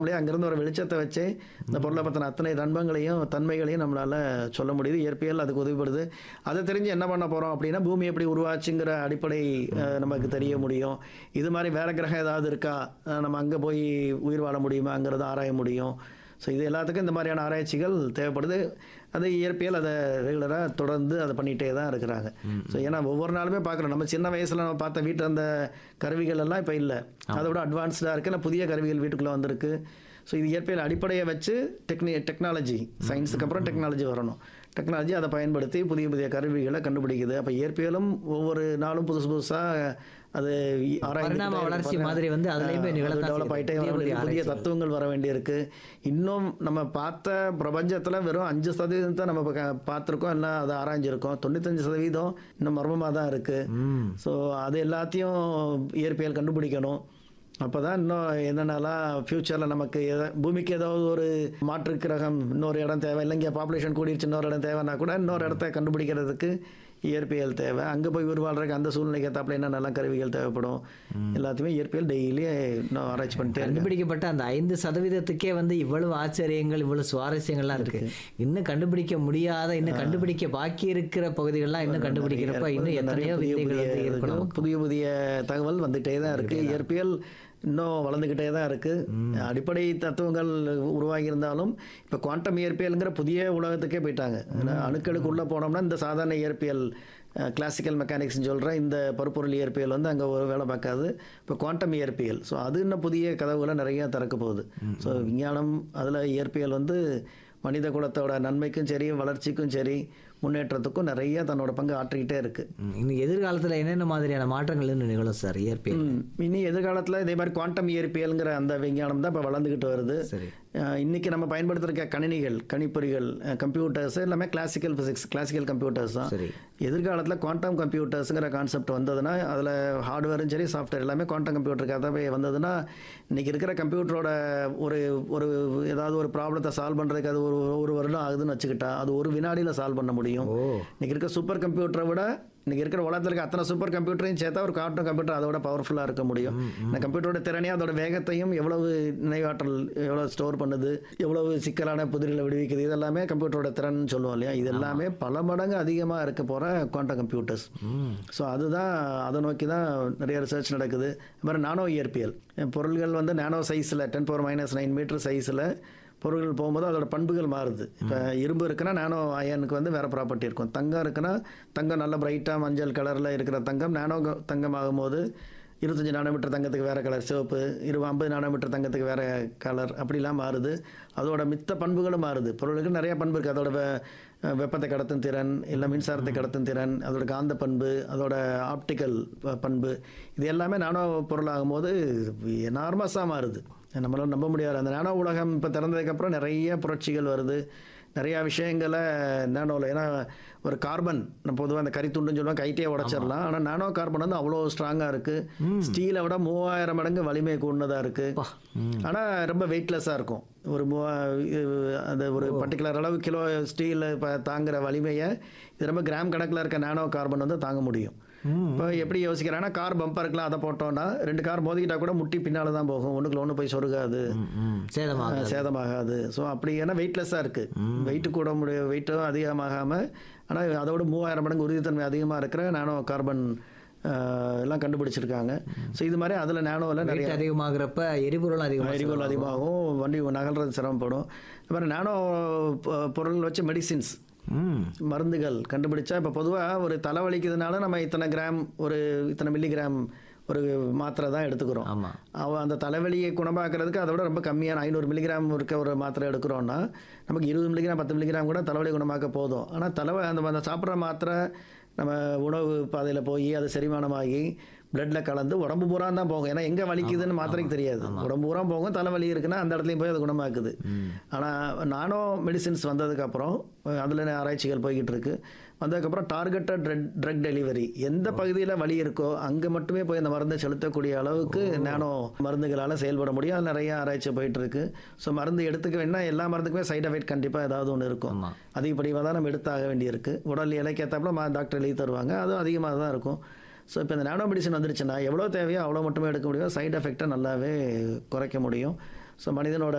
அப்படியே அங்கிருந்து ஒரு வெளிச்சத்தை வச்சே இந்த பொருளை பற்றின அத்தனை நண்பங்களையும் தன்மைகளையும் நம்மளால சொல்ல முடியுது இயற்பியல் அதுக்கு உதவிப்படுது அதை தெரிஞ்சு என்ன பண்ண போறோம் அப்படின்னா பூமி எப்படி உருவாச்சுங்கிற அடிப்படை அஹ், நமக்கு தெரிய முடியும் இது மாதிரி வேற கிரகம் ஏதாவது இருக்கா அஹ், நம்ம அங்கே போய் உயிர் வாழ முடியுமாங்கிறத ஆராய முடியும் ஸோ இது எல்லாத்துக்கும் இந்த மாதிரியான ஆராய்ச்சிகள் தேவைப்படுது அது இயற்பியல் அதை ரெகுலராக தொடர்ந்து அதை பண்ணிகிட்டே தான் இருக்கிறாங்க ஸோ ஏன்னா ஒவ்வொரு நாளுமே பார்க்குறோம் நம்ம சின்ன வயசில் நம்ம பார்த்த வீட்டில் அந்த கருவிகள் எல்லாம் இப்போ இல்லை அதை விட அட்வான்ஸ்டாக இருக்குது இல்லை புதிய கருவிகள் வீட்டுக்குள்ளே வந்திருக்கு ஸோ இது இயற்பியல் அடிப்படையை வச்சு டெக்னி டெக்னாலஜி சயின்ஸுக்கு அப்புறம் டெக்னாலஜி வரணும் டெக்னாலஜி அதை பயன்படுத்தி புதிய புதிய கருவிகளை கண்டுபிடிக்குது அப்போ இயற்பியலும் ஒவ்வொரு நாளும் புதுசு புதுசாக அது பரிணாம வளர்ச்சி மாதிரி வந்து அதுலயுமே நிகழத்தான் டெவலப் ஆகிட்டே செய்யுது. வர புதிய வேண்டியது. புதிய ஆராய்ச்சிகள். தத்துவங்கள் வர வேண்டியிருக்கு இன்னும் நம்ம பார்த்த பிரபஞ்சத்தில் வெறும் அஞ்சு சதவீதத்தை நம்ம இப்ப க- பார்த்திருக்கோம் எல்லாம் அதை ஆராய்ஞ்சிருக்கோம் தொண்ணூத்தஞ்சு சதவீதம் இன்னும் மர்மமாக தான் இருக்கு ம். ஸோ அது எல்லாத்தையும் இயற்பியல் கண்டுபிடிக்கணும் அப்போ தான் இன்னும் என்னென்னலாம் ஃப்யூச்சரில் நமக்கு எதா பூமிக்கு ஏதாவது ஒரு மாற்று கிரகம் இன்னொரு இடம் தேவை இல்லை இங்கே பாப்புலேஷன் கூடிருச்சு இன்னொரு இடம் தேவைன்னா கூட இன்னொரு இடத்த கண்டுபிடிக்கிறதுக்கு இயற்பியல் தேவை அங்கே போய் உயிர் வாழ்றதுக்கு அந்த சூழ்நிலைக்கு ஏற்றாப்புல என்னென்னலாம் கருவிகள் தேவைப்படும் எல்லாத்தையுமே இயற்பியல் டெய்லி இன்னும் ஆராய்ச்சி பண்ணிட்டே இருக்கு கண்டுபிடிக்கப்பட்ட அந்த ஐந்து சதவீதத்துக்கே வந்து இவ்வளவு ஆச்சரியங்கள் இவ்வளவு சுவாரஸ்யங்கள்லாம் இருக்கு இன்னும் கண்டுபிடிக்க முடியாத இன்னும் கண்டுபிடிக்க பாக்கி இருக்கிற பகுதிகள்லாம் இன்னும் கண்டுபிடிக்கிறப்ப இன்னும் எத்தனையோ புதிய வித்தைகள் புதிய வந்து இருக்கு. இருக்கணும் புதிய புதிய தகவல் வந்துட்டே தான் இருக்கு இயற்பியல் இன்னும் வளர்ந்துக்கிட்டே தான் இருக்கு அடிப்படை தத்துவங்கள் உருவாகி இருந்தாலும் இப்போ குவாண்டம் இயற்பியல்ங்கிற புதிய உலகத்துக்கே போயிட்டாங்க ஏன்னா அணுக்களுக்கு உள்ள போனோம்னா இந்த சாதாரண இயற்பியல் கிளாசிக்கல் மெக்கானிக்ஸ்னு சொல்கிற இந்த பருப்பொருள் இயற்பியல் வந்து அங்கே ஒரு வேலை பார்க்காது இப்போ குவாண்டம் இயற்பியல் ஸோ அது இன்னும் புதிய கதவுகளை நிறைய திறக்க போகுது ஸோ விஞ்ஞானம் அதில் இயற்பியல் வந்து மனித குலத்தோட நன்மைக்கும் சரி வளர்ச்சிக்கும் சரி முன்னேற்றத்துக்கும் நிறைய தன்னோட பங்கு ஆற்றிக்கிட்டே இருக்கு ம், இன்னும் எதிர்காலத்துல என்னென்ன மாதிரியான மாற்றங்கள் இன்னும் நிகழும் சார் இயற்பியல் ம். இனி எதிர்காலத்தில் இதே மாதிரி குவாண்டம் இயற்பியல்ங்கிற அந்த விஞ்ஞானம் தான் இப்போ வளர்ந்துக்கிட்டு வருது சரி அஹ் இன்னைக்கு நம்ம பயன்படுத்திருக்க கணினிகள் கணிப்பொறிகள் கம்ப்யூட்டர்ஸ் எல்லாமே கிளாசிக்கல் ஃபிசிக்ஸ் கிளாசிக்கல் கம்ப்யூட்டர்ஸ் தான் சரி எதிர்காலத்தில் குவாண்டம் கம்ப்யூட்டர்ஸுங்கிற கான்செப்ட் வந்ததுன்னா அதில் ஹார்ட்வேரும் சரி சாஃப்ட்வேர் எல்லாமே குவாண்டம் கம்ப்யூட்டருக்காகவே வந்ததுன்னா இன்னைக்கு இருக்கிற கம்ப்யூட்டரோட ஒரு ஒரு ஏதாவது ஒரு ப்ராப்ளத்தை சால்வ் பண்ணுறதுக்கு அது ஒரு ஒரு வருடம் ஆகுதுன்னு வச்சுக்கிட்டா அது ஒரு வினாடியில் சால்வ் பண்ண முடியும் ஓ இன்னைக்கு இருக்க சூப்பர் கம்ப்யூட்டரை விட இன்னைக்கு இருக்கிற உலகத்தில் இருக்க அத்தனை சூப்பர் கம்ப்யூட்டரையும் சேர்த்தா ஒரு குவாண்டம் கம்ப்யூட்டர் அதோட பவர்ஃபுல்லாக இருக்க முடியும் இந்த கம்ப்யூட்டரோட திறனையும் அதோட வேகத்தையும் எவ்வளவு நினைவாற்றல் எவ்வளோ ஸ்டோர் பண்ணுது எவ்வளவு சிக்கலான புதிரில் விடுவிக்குது இதெல்லாமே கம்ப்யூட்டரோட திறன் சொல்லுவோம் இல்லையா இது எல்லாமே பல மடங்கு அதிகமாக இருக்க போகிற குவாண்டம் கம்ப்யூட்டர்ஸ் ம் ஸோ அதுதான் அதை நோக்கி தான் நிறைய ரிசர்ச் நடக்குது அது மாதிரி நானோ இயற்பியல் பொருள்கள் வந்து நானோ சைஸில் ten power minus nine metre சைஸில் பொருள்கள் போகும்போது அதோட பண்புகள் மாறுது இப்போ இரும்பு இருக்குன்னா நானோ அயனுக்கு வந்து வேறு ப்ராப்பர்ட்டி இருக்கும் தங்கம் இருக்குன்னா தங்கம் நல்ல பிரைட்டாக மஞ்சள் கலரில் இருக்கிற தங்கம் நானோ க- தங்கம் ஆகும்போது இருபத்தஞ்சி நானோமீட்டர் தங்கத்துக்கு வேறு கலர் சிவப்பு இரு ஐம்பது நானோமீட்டர் தங்கத்துக்கு வேறு கலர் அப்படிலாம் மாறுது அதோட மித்த பண்புகளும் மாறுது பொருளுக்கு நிறைய பண்பு இருக்குது அதோட வெ வெப்பத்தை கடத்தும் திறன் இல்லை மின்சாரத்தை கடத்தும் திறன் அதோட காந்த பண்பு அதோட ஆப்டிக்கல் பண்பு இது எல்லாமே நானோ பொருளாகும்போது எனார்மஸாக மாறுது நம்மளால நம்ப முடியாது அந்த நானோ உலகம் இப்போ திறந்ததுக்கப்புறம் நிறைய புரட்சிகள் வருது நிறையா விஷயங்களை நானோவில் ஏன்னா ஒரு கார்பன் நம்ம பொதுவாக அந்த கரித்துண்டுன்னு சொல்லுவோம் கைட்டே உடச்சிடலாம் ஆனால் நானோ கார்பன் வந்து அவ்வளோ ஸ்ட்ராங்காக இருக்குது ஸ்டீலை விட மூவாயிரம் மடங்கு வலிமை கூடதாக இருக்குது பா ம் ஆனால் ரொம்ப வெயிட்லெஸ்ஸாக இருக்கும் ஒரு மூவா இது- அந்த ஒரு பர்டிகுலர் அளவு கிலோ ஸ்டீல் இப்போ தாங்குற வலிமையை இது ரொம்ப கிராம் கணக்கில் இருக்க நானோ கார்பன் வந்து தாங்க முடியும் ம் இப்போ எப்படி யோசிக்கிறாங்கன்னா கார் பம்பர் இருக்கலாம் அதை போட்டோம்னா ரெண்டு கார் மோதிக்கிட்டா கூட முட்டி பின்னால் தான் போகும் ஒன்றுக்குள்ள ஒன்று போய் சொருகாது ம், ம் சேதமாக சேதமாகாது ஸோ அப்படி ஏன்னா வெயிட்லெஸ்ஸாக இருக்குது வெயிட்டு கூட முடிய வெயிட்டும் அதிகமாகாமல் ஆனால் அதோட மூவாயிரம் மடங்கு உறுதித்தன்மை அதிகமாக இருக்கிற நானோ கார்பன் அஹ், எல்லாம் கண்டுபிடிச்சிருக்காங்க ஸோ இது மாதிரி அதில் நானோவில் நிறைய வெயிட் அதிகமாகிறப்ப எரிபொருள் அதிகமாக எரிபொருள் அதிகமாகும் வண்டி நகல்றது சிரமப்படும் அது மாதிரி நானோ பொ- பொருள் வச்சு மெடிசின்ஸ் ம் மருந்துகள் கண்டுபிடிச்சா இப்போ பொதுவாக ஒரு தலைவலிக்குதுனால நம்ம இத்தனை கிராம் ஒரு இத்தனை மில்லிகிராம் ஒரு மாத்திரை தான் எடுத்துக்கிறோம் ஆமா அவ அந்த தலைவலியை குணமாக்குறதுக்கு அதை விட ரொம்ப கம்மியான ஐநூறு மில்லிகிராம் இருக்க ஒரு மாத்திரை எடுக்கிறோன்னா நமக்கு இருபது மில்லிகிராம் பத்து மில்லிகிராம் கூட தலைவலி குணமாக்க போதும் ஆனால் தலைவ அந்த அந்த சாப்பிட்ற மாத்திரை நம்ம உணவு பாதையில் போய் அது செரிமானமாகி பிளட்ல கலந்து உடம்பு பூரா தான் போகும் ஏன்னா எங்கே வலிக்குதுன்னு மாத்திரைக்கு தெரியாது உடம்பு பூரா போகும் தலைவலி இருக்குன்னா அந்த இடத்துலையும் போய் அது குணமாக்குது ஆனால் நானோ மெடிசின்ஸ் வந்ததுக்கப்புறம் அதில் ஆராய்ச்சிகள் போய்கிட்டு இருக்கு வந்ததுக்கப்புறம் டார்கெட்டட் ட்ரக் டெலிவரி எந்த பகுதியில் வலி இருக்கோ அங்கே மட்டுமே போய் அந்த மருந்தை செலுத்தக்கூடிய அளவுக்கு நானோ மருந்துகளால் செயல்பட முடியும் அது நிறைய ஆராய்ச்சி போயிட்டு இருக்கு ஸோ மருந்து எடுத்துக்க வேணா எல்லா மருந்துக்குமே சைடு எஃபெக்ட் கண்டிப்பாக ஏதாவது ஒன்று இருக்கும் ஆமா அதிகப்படியாக தான் நம்ம எடுத்தாக வேண்டியிருக்கு உடல் இலைக்கேற்றாப்புல மா டாக்டர் எழுதி தருவாங்க அதுவும் அதிகமாக தான் இருக்கும் ஸோ இப்போ இந்த நானோ மெடிசன் வந்துருச்சுன்னா எவ்வளோ தேவையோ அவ்வளோ மட்டுமே எடுக்க முடியும் சைடு எஃபெக்டை நல்லாவே குறைக்க முடியும் ஸோ மனிதனோட